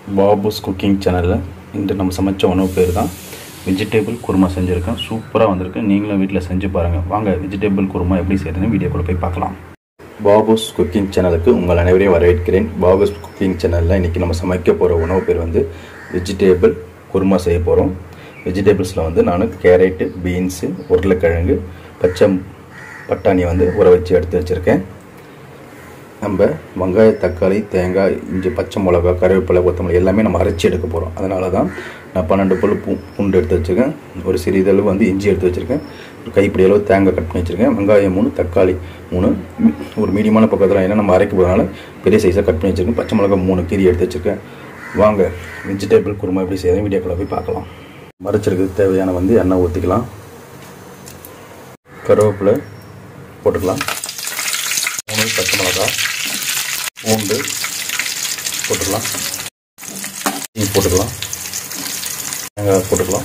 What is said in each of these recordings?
பாபுஸ் cooking சேனலில் இன்று நம்ம சமைச்ச உணவு பேர் தான் வெஜிடேபிள் குருமா செஞ்சுருக்கேன் சூப்பராக வந்திருக்கு நீங்களும் வீட்டில் செஞ்சு பாருங்கள் வாங்க வெஜிடேபிள் குருமா எப்படி செய்யறதுன்னு வீடியோக்குள்ள போய் பார்க்கலாம் பாபுஸ் குக்கிங் சேனலுக்கு உங்கள் அனைவரையும் வரவேற்கிறேன் பாபுஸ் குக்கிங் சேனலில் இன்றைக்கி நம்ம சமைக்க போகிற உணவு பேர் வந்து வெஜிடேபிள் குருமா செய்ய போகிறோம் வெஜிடேபிள்ஸில் வந்து நான் கேரட்டு பீன்ஸு உருளைக்கிழங்கு பச்சை பட்டாணியை வந்து ஊற வச்சு எடுத்து வச்சுருக்கேன் நம்ம வெங்காய தக்காளி தேங்காய் இஞ்சி பச்சை மிளகா கருவேப்பிலை கொத்தமல்லி எல்லாமே நம்ம அரைச்சி எடுக்க போகிறோம் அதனால தான் நான் பன்னெண்டு பல் பூ பூண்டு எடுத்து வச்சுருக்கேன் ஒரு சிறிதளவு வந்து இஞ்சி எடுத்து வச்சுருக்கேன் ஒரு கைப்பிடி அளவு தேங்காய் கட் பண்ணி வச்சுருக்கேன் வெங்காயம் மூணு தக்காளி மூணு ஒரு மீடியமான பக்கத்தில் ஏன்னா நம்ம அரைக்க போகிறதுனால பெரிய சைஸாக கட் பண்ணி வச்சுருக்கேன் பச்சை மிளகா மூணு கீரி எடுத்து வச்சுருக்கேன் வாங்க வெஜிடேபிள் குருமா எப்படி செய்யறது வீடியோக்குள்ள போய் பார்க்கலாம் மறைச்சிருக்கு தேவையான வந்து எண்ணெய் ஊற்றிக்கலாம் கருவேப்பிலை போட்டுக்கலாம் மூணு பச்சை மிளகா பூண்டு போட்டுக்கலாம் டீ போட்டுக்கலாம் தேங்காய் போட்டுக்கலாம்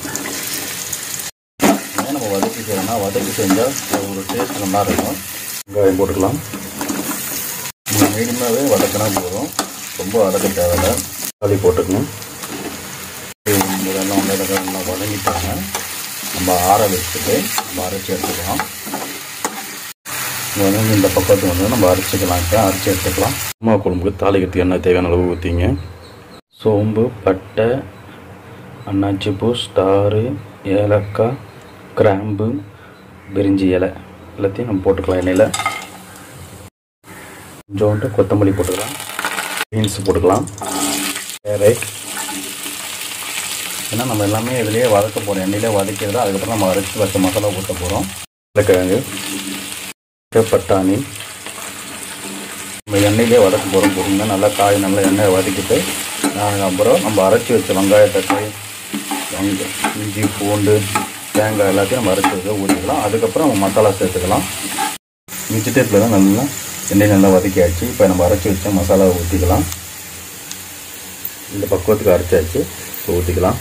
ஏன் நம்ம வதக்கி செய்யணும்னா வதக்கி செஞ்சால் ஒரு டேஸ்ட் நல்லா இருக்கும் வெங்காயம் போட்டுக்கலாம் மீடியமாகவே வதக்கினா போதும் ரொம்ப வதக்க தேவையில்லை தக்காளி போட்டுக்கணும் இதெல்லாம் வந்து இதெல்லாம் வதங்கிட்டாங்க நம்ம ஆற வச்சுட்டு நம்ம அரைச்சி எடுத்துக்கலாம் இங்கே வந்து இந்த பக்கத்துக்கு வந்து நம்ம அரைச்சிக்கலாம் இப்போ அரைச்சி எடுத்துக்கலாம் அம்மா குழம்புக்கு தாளிக்கிறதுக்கு எண்ணெய் தேவையான அளவு ஊற்றிங்க சோம்பு பட்டை அன்னாச்சி பூ ஸ்டாரு ஏலக்காய் கிராம்பு பிரிஞ்சி இலை எல்லாத்தையும் நம்ம போட்டுக்கலாம் எண்ணெயில் கொஞ்சோண்டு கொத்தமல்லி போட்டுக்கலாம் பீன்ஸ் போட்டுக்கலாம் கேரட் ஏன்னா நம்ம எல்லாமே இதுலேயே வதக்க போகிறோம் எண்ணெயிலே வதக்கிறது அதுக்கப்புறம் நம்ம அரைச்சி வச்ச மசாலா ஊற்ற போகிறோம் உருளைக்கிழங்கு பட்டாணி நம்ம எண்ணெயிலே வதக்க போகிறோம் பொறுமையாக நல்லா காய் நல்லா எண்ணெய் வதக்கிட்டு அப்புறம் நம்ம அரைச்சி வச்ச வெங்காய தக்காளி வெங்க இஞ்சி பூண்டு தேங்காய் எல்லாத்தையும் நம்ம அரைச்சி வச்சு ஊற்றிக்கலாம் அதுக்கப்புறம் நம்ம மசாலா சேர்த்துக்கலாம் வெஜிடேபிள் தான் நல்லா எண்ணெய் நல்லா வதக்கியாச்சு இப்போ நம்ம அரைச்சி வச்ச மசாலா ஊற்றிக்கலாம் இந்த பக்குவத்துக்கு அரைச்சாச்சு இப்போ ஊற்றிக்கலாம்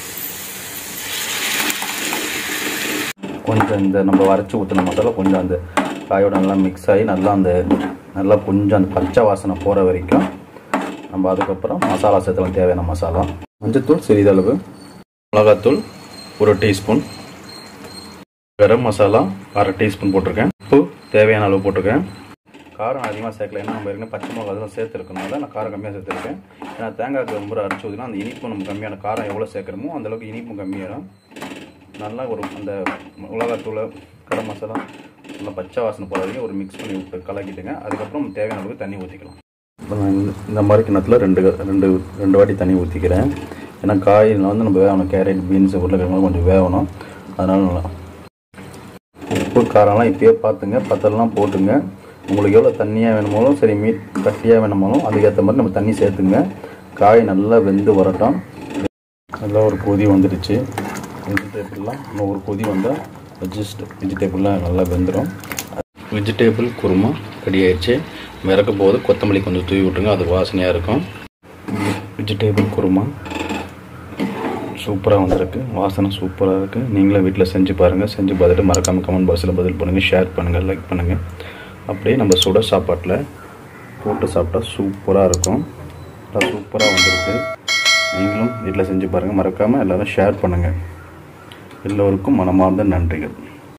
கொஞ்சம் இந்த நம்ம அரைச்சி ஊற்றின மசாலா கொஞ்சம் அந்த காயோட நல்லா மிக்ஸ் ஆகி நல்லா அந்த நல்லா கொஞ்சம் அந்த பச்சை வாசனை போகிற வரைக்கும் நம்ம அதுக்கப்புறம் மசாலா சேர்த்துலாம் தேவையான மசாலா மஞ்சத்தூள் சிறிதளவு மிளகாத்தூள் ஒரு டீஸ்பூன் கரம் மசாலா அரை டீஸ்பூன் போட்டிருக்கேன் உப்பு தேவையான அளவு போட்டிருக்கேன் காரம் அதிகமாக சேர்க்கல ஏன்னா நம்ம ஏற்கனவே பச்சை மிளகா அதெல்லாம் சேர்த்துருக்கனால நான் காரம் கம்மியாக சேர்த்துருக்கேன் ஏன்னா தேங்காய்க்கு ரொம்ப அரைச்சி ஊற்றினா அந்த இனிப்பு நம்ம கம்மியான காரம் எவ்வளோ சேர்க்குறோமோ அந்தளவுக்கு இனிப்பும் கம்மியாகும் நல்லா ஒரு அந்த மிளகாத்தூள் கரம் மசாலா நல்லா பச்சை வாசனை போகிற வரைக்கும் ஒரு மிக்ஸ் பண்ணி விட்டு கலக்கிட்டுங்க அதுக்கப்புறம் தேவையான அளவுக்கு தண்ணி ஊற்றிக்கலாம் இப்போ நான் இந்த மாதிரி கிணத்துல ரெண்டு ரெண்டு ரெண்டு வாட்டி தண்ணி ஊற்றிக்கிறேன் ஏன்னா காயில் வந்து நம்ம வேகணும் கேரட் பீன்ஸ் உருளைக்கிழங்கு கொஞ்சம் வேகணும் அதனால நல்லா உப்பு காரம்லாம் இப்பயே பார்த்துங்க பத்தெல்லாம் போட்டுங்க உங்களுக்கு எவ்வளோ தண்ணியாக வேணுமாலும் சரி மீட் கட்டியாக வேணுமாலும் அதுக்கேற்ற மாதிரி நம்ம தண்ணி சேர்த்துங்க காய் நல்லா வெந்து வரட்டும் நல்லா ஒரு கொதி வந்துடுச்சு வெஜிடேபிள்லாம் இன்னும் ஒரு கொதி வந்தால் வெஜிஸ்ட் வெஜிடேபிள்லாம் நல்லா வெந்துடும் வெஜிடேபிள் குருமா ரெடி ஆயிடுச்சு மிறக்க போது கொத்தமல்லி கொஞ்சம் தூவி விட்டுருங்க அது வாசனையாக இருக்கும் வெஜிடேபிள் குருமா சூப்பராக வந்திருக்கு வாசனை சூப்பராக இருக்குது நீங்களும் வீட்டில் செஞ்சு பாருங்கள் செஞ்சு பார்த்துட்டு மறக்காமல் கமெண்ட் பாக்ஸில் பதில் பண்ணுங்கள் ஷேர் பண்ணுங்கள் லைக் பண்ணுங்கள் அப்படியே நம்ம சுட சாப்பாட்டில் போட்டு சாப்பிட்டா சூப்பராக இருக்கும் நல்லா சூப்பராக வந்திருக்கு நீங்களும் வீட்டில் செஞ்சு பாருங்கள் மறக்காமல் எல்லோரும் ஷேர் பண்ணுங்கள் எல்லோருக்கும் மனமார்ந்த நன்றிகள்